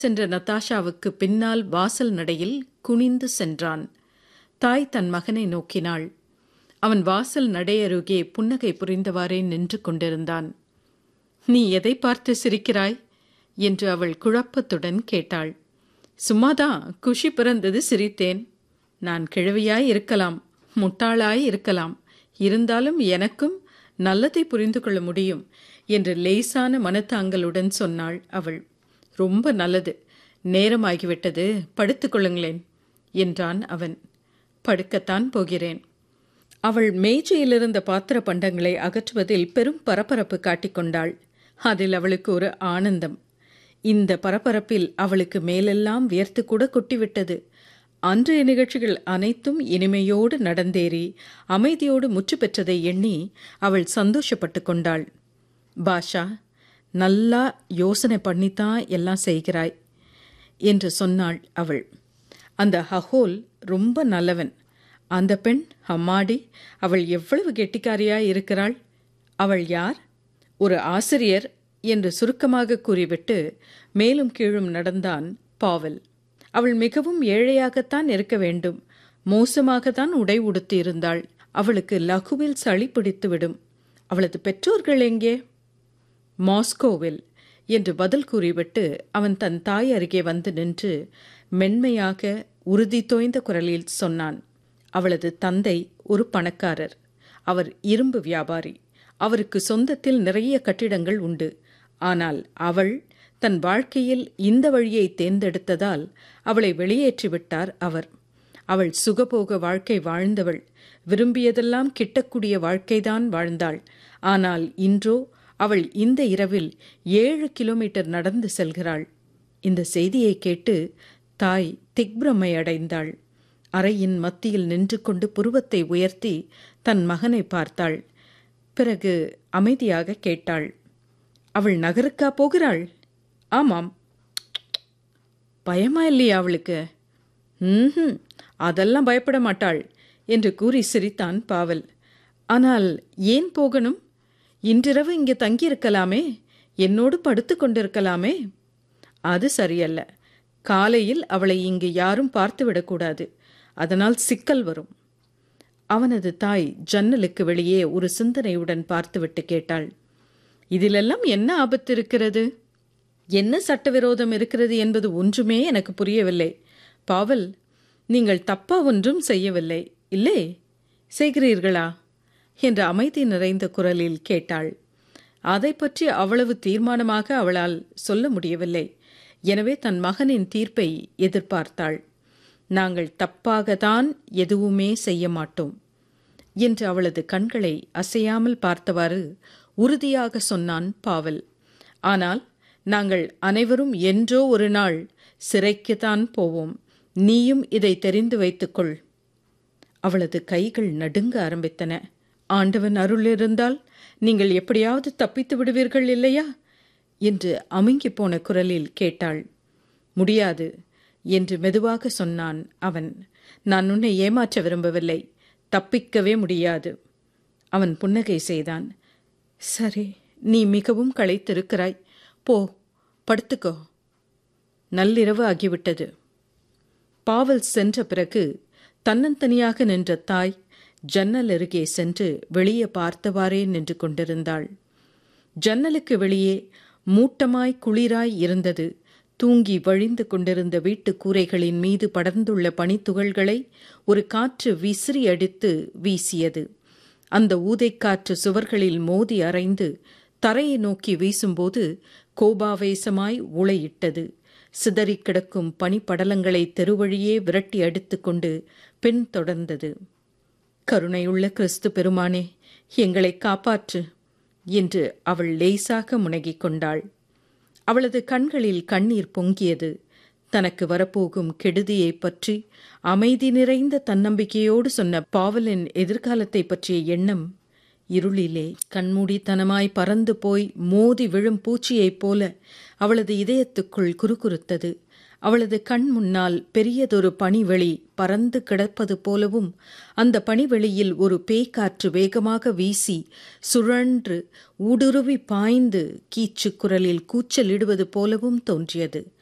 சென்ற நத்தாஷாவுக்கு பின்னால் வாசல் நடையில் குனிந்து சென்றான் தாய் தன் மகனை நோக்கினாள் அவன் வாசல் நடையருகே புன்னகை புரிந்தவாறே நின்று கொண்டிருந்தான் நீ எதை பார்த்து சிரிக்கிறாய் என்று அவள் குழப்பத்துடன் கேட்டாள் சும்மாதான் குஷி பிறந்தது சிரித்தேன் நான் கிழவியாய் இருக்கலாம் முட்டாளாய் இருக்கலாம் இருந்தாலும் எனக்கும் நல்லதை புரிந்து கொள்ள முடியும் என்று லேசான மனத்தாங்கலுடன் சொன்னாள் அவள் ரொம்ப நல்லது நேரமாகிவிட்டது படுத்துக் கொள்ளுங்களேன் என்றான் அவன் படுக்கத்தான் போகிறேன் அவள் மேஜையிலிருந்த பாத்திர பண்டங்களை அகற்றுவதில் பெரும் பரபரப்பு காட்டிக்கொண்டாள் அதில் அவளுக்கு ஒரு ஆனந்தம் இந்த பரபரப்பில் அவளுக்கு மேலெல்லாம் வியர்த்து கூட கொட்டிவிட்டது அன்றைய நிகழ்ச்சிகள் அனைத்தும் இனிமையோடு நடந்தேறி அமைதியோடு முற்று பெற்றதை எண்ணி அவள் சந்தோஷப்பட்டு கொண்டாள் பாஷா நல்லா யோசனை பண்ணித்தான் எல்லாம் செய்கிறாய் என்று சொன்னாள் அவள் அந்த ஹஹோல் ரொம்ப நல்லவன் அந்த பெண் அம்மாடி அவள் எவ்வளவு கெட்டிக்காரியாய் இருக்கிறாள் அவள் யார் ஒரு ஆசிரியர் என்று சுருக்கமாக கூறிவிட்டு மேலும் கீழும் நடந்தான் பாவல் அவள் மிகவும் ஏழையாகத்தான் இருக்க வேண்டும் மோசமாகத்தான் உடை உடுத்தியிருந்தாள் அவளுக்கு லகுவில் சளி பிடித்துவிடும் அவளது பெற்றோர்கள் எங்கே மாஸ்கோவில் என்று பதில் கூறிவிட்டு அவன் தன் தாய் அருகே வந்து நின்று மென்மையாக உறுதி தோய்ந்த குரலில் சொன்னான் அவளது தந்தை ஒரு பணக்காரர் அவர் இரும்பு வியாபாரி அவருக்கு சொந்தத்தில் நிறைய கட்டிடங்கள் உண்டு ஆனால் அவள் தன் வாழ்க்கையில் இந்த வழியை தேர்ந்தெடுத்ததால் அவளை வெளியேற்றிவிட்டார் அவர் அவள் சுகபோக வாழ்க்கை வாழ்ந்தவள் விரும்பியதெல்லாம் கிட்டக்கூடிய வாழ்க்கைதான் வாழ்ந்தாள் ஆனால் இன்றோ அவள் இந்த இரவில் ஏழு கிலோமீட்டர் நடந்து செல்கிறாள் இந்த செய்தியை கேட்டு தாய் திக்பிரமை அடைந்தாள் அறையின் மத்தியில் நின்று கொண்டு புருவத்தை உயர்த்தி தன் மகனை பார்த்தாள் பிறகு அமைதியாக கேட்டாள் அவள் நகருக்கா போகிறாள் ஆமாம் பயமா இல்லையா அவளுக்கு ம் அதெல்லாம் பயப்பட மாட்டாள் என்று கூறி சிரித்தான் பாவல் ஆனால் ஏன் போகணும் இன்றிரவு இங்கே தங்கியிருக்கலாமே என்னோடு படுத்து கொண்டிருக்கலாமே அது சரியல்ல காலையில் அவளை இங்கு யாரும் பார்த்துவிடக்கூடாது அதனால் சிக்கல் வரும் அவனது தாய் ஜன்னலுக்கு வெளியே ஒரு சிந்தனையுடன் பார்த்துவிட்டு கேட்டாள் இதிலெல்லாம் என்ன ஆபத்து இருக்கிறது என்ன சட்டவிரோதம் இருக்கிறது என்பது ஒன்றுமே எனக்கு புரியவில்லை பாவல் நீங்கள் தப்பா ஒன்றும் செய்யவில்லை இல்லை செய்கிறீர்களா என்ற அமைதி நிறைந்த குரலில் கேட்டாள் அதை பற்றி அவ்வளவு தீர்மானமாக அவளால் சொல்ல முடியவில்லை எனவே தன் மகனின் தீர்ப்பை எதிர்பார்த்தாள் நாங்கள் தப்பாகத்தான் எதுவுமே செய்ய மாட்டோம் என்று அவளது கண்களை அசையாமல் பார்த்தவாறு உறுதியாக சொன்னான் பாவல் ஆனால் நாங்கள் அனைவரும் என்றோ ஒரு நாள் சிறைக்குத்தான் போவோம் நீயும் இதை தெரிந்து வைத்துக்கொள் அவளது கைகள் நடுங்க ஆரம்பித்தன ஆண்டவன் அருள் இருந்தால் நீங்கள் எப்படியாவது தப்பித்து விடுவீர்கள் இல்லையா என்று அமுங்கி போன குரலில் கேட்டாள் முடியாது என்று மெதுவாக சொன்னான் அவன் நான் உன்னை ஏமாற்ற விரும்பவில்லை தப்பிக்கவே முடியாது அவன் புன்னகை செய்தான் சரி நீ மிகவும் களைத்திருக்கிறாய் போ படுத்துக்கோ நள்ளிரவு ஆகிவிட்டது பாவல் சென்ற பிறகு தன்னந்தனியாக நின்ற தாய் ஜன்னல் அருகே சென்று வெளியே பார்த்தவாறே நின்று கொண்டிருந்தாள் ஜன்னலுக்கு வெளியே மூட்டமாய் குளிராய் இருந்தது தூங்கி வழிந்து கொண்டிருந்த வீட்டு கூரைகளின் மீது படர்ந்துள்ள பனித்துகள்களை ஒரு காற்று விசிறி அடித்து வீசியது அந்த ஊதைக்காற்று சுவர்களில் மோதி அரைந்து தரையை நோக்கி வீசும்போது கோபாவேசமாய் உளையிட்டது சிதறி கிடக்கும் பனிப்படலங்களை தெருவழியே விரட்டி அடித்துக்கொண்டு பின் தொடர்ந்தது கருணையுள்ள கிறிஸ்து பெருமானே எங்களை காப்பாற்று என்று அவள் லேசாக முனகிக் கொண்டாள் அவளது கண்களில் கண்ணீர் பொங்கியது தனக்கு வரப்போகும் கெடுதியைப் பற்றி அமைதி நிறைந்த தன்னம்பிக்கையோடு சொன்ன பாவலின் எதிர்காலத்தை பற்றிய எண்ணம் இருளிலே கண்மூடித்தனமாய் பறந்து போய் மோதி விழும் பூச்சியைப் போல அவளது இதயத்துக்குள் குறுகுறுத்தது அவளது கண் முன்னால் பெரியதொரு பனிவெளி பறந்து கிடப்பது போலவும் அந்த பனிவெளியில் ஒரு பேய்க்காற்று வேகமாக வீசி சுழன்று ஊடுருவி பாய்ந்து கீச்சு குரலில் கூச்சலிடுவது போலவும் தோன்றியது